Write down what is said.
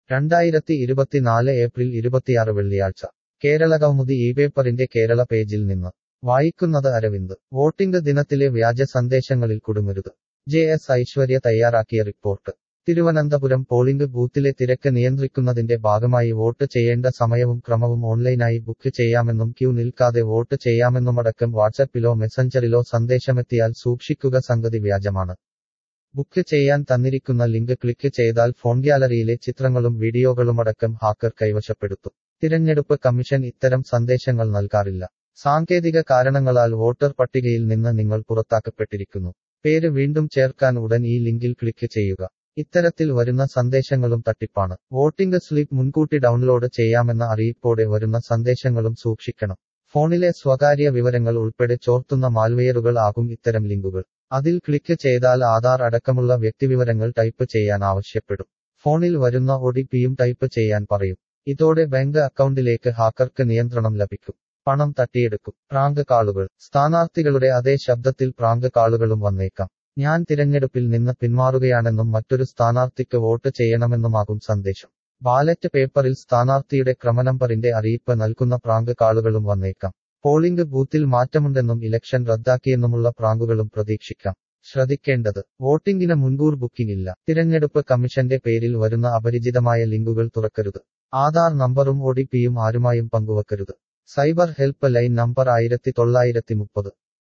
രണ്ടായിരത്തി ഇരുപത്തിനാല് ഏപ്രിൽ ഇരുപത്തിയാറ് വെള്ളിയാഴ്ച കേരള കൗമുദി ഈ പേപ്പറിന്റെ കേരള പേജിൽ നിന്ന് വായിക്കുന്നത് അരവിന്ദ് വോട്ടിംഗ് ദിനത്തിലെ വ്യാജ സന്ദേശങ്ങളിൽ കുടുങ്ങരുത് ജെ എസ് ഐശ്വര്യ തയ്യാറാക്കിയ റിപ്പോർട്ട് തിരുവനന്തപുരം പോളിംഗ് ബൂത്തിലെ തിരക്ക് നിയന്ത്രിക്കുന്നതിന്റെ ഭാഗമായി വോട്ട് ചെയ്യേണ്ട സമയവും ക്രമവും ഓൺലൈനായി ബുക്ക് ചെയ്യാമെന്നും ക്യൂ നിൽക്കാതെ വോട്ട് ചെയ്യാമെന്നുമടക്കം വാട്സപ്പിലോ മെസഞ്ചറിലോ സന്ദേശമെത്തിയാൽ സൂക്ഷിക്കുക സംഗതി വ്യാജമാണ് ബുക്ക് ചെയ്യാൻ തന്നിരിക്കുന്ന ലിങ്ക് ക്ലിക്ക് ചെയ്താൽ ഫോൺ ഗ്യാലറിയിലെ ചിത്രങ്ങളും വീഡിയോകളുമടക്കം ഹാക്കർ കൈവശപ്പെടുത്തും തിരഞ്ഞെടുപ്പ് കമ്മീഷൻ ഇത്തരം സന്ദേശങ്ങൾ നൽകാറില്ല സാങ്കേതിക കാരണങ്ങളാൽ വോട്ടർ പട്ടികയിൽ നിന്ന് നിങ്ങൾ പുറത്താക്കപ്പെട്ടിരിക്കുന്നു പേര് വീണ്ടും ചേർക്കാൻ ഉടൻ ഈ ലിങ്കിൽ ക്ലിക്ക് ചെയ്യുക ഇത്തരത്തിൽ വരുന്ന സന്ദേശങ്ങളും തട്ടിപ്പാണ് വോട്ടിംഗ് സ്ലിപ്പ് മുൻകൂട്ടി ഡൗൺലോഡ് ചെയ്യാമെന്ന അറിയിപ്പോടെ വരുന്ന സന്ദേശങ്ങളും സൂക്ഷിക്കണം ഫോണിലെ സ്വകാര്യ വിവരങ്ങൾ ഉൾപ്പെടെ ചോർത്തുന്ന മാൽവെയറുകൾ ആകും ഇത്തരം ലിങ്കുകൾ അതിൽ ക്ലിക്ക് ചെയ്താൽ ആധാർ അടക്കമുള്ള വ്യക്തിവിവരങ്ങൾ ടൈപ്പ് ചെയ്യാൻ ആവശ്യപ്പെടും ഫോണിൽ വരുന്ന ഒ ടൈപ്പ് ചെയ്യാൻ പറയും ഇതോടെ ബാങ്ക് അക്കൗണ്ടിലേക്ക് ഹാക്കർക്ക് നിയന്ത്രണം ലഭിക്കും പണം തട്ടിയെടുക്കും പ്രാങ്ക് കാളുകൾ സ്ഥാനാർത്ഥികളുടെ അതേ ശബ്ദത്തിൽ പ്രാങ്ക് കാളുകളും വന്നേക്കാം ഞാൻ തിരഞ്ഞെടുപ്പിൽ നിന്ന് പിന്മാറുകയാണെന്നും മറ്റൊരു സ്ഥാനാർത്ഥിക്ക് വോട്ട് ചെയ്യണമെന്നുമാകും സന്ദേശം ബാലറ്റ് പേപ്പറിൽ സ്ഥാനാർത്ഥിയുടെ ക്രമനമ്പറിന്റെ അറിയിപ്പ് നൽകുന്ന പ്രാങ്ക് കാളുകളും വന്നേക്കാം പോളിംഗ് ബൂത്തിൽ മാറ്റമുണ്ടെന്നും ഇലക്ഷൻ റദ്ദാക്കിയെന്നുമുള്ള പ്രാങ്കുകളും പ്രതീക്ഷിക്കാം ശ്രദ്ധിക്കേണ്ടത് വോട്ടിംഗിന് മുൻകൂർ ബുക്കിംഗ് ഇല്ല തിരഞ്ഞെടുപ്പ് കമ്മീഷന്റെ പേരിൽ വരുന്ന അപരിചിതമായ ലിങ്കുകൾ തുറക്കരുത് ആധാർ നമ്പറും ഒ ആരുമായും പങ്കുവെക്കരുത് സൈബർ ഹെൽപ്പ് ലൈൻ നമ്പർ ആയിരത്തി തൊള്ളായിരത്തി മുപ്പത്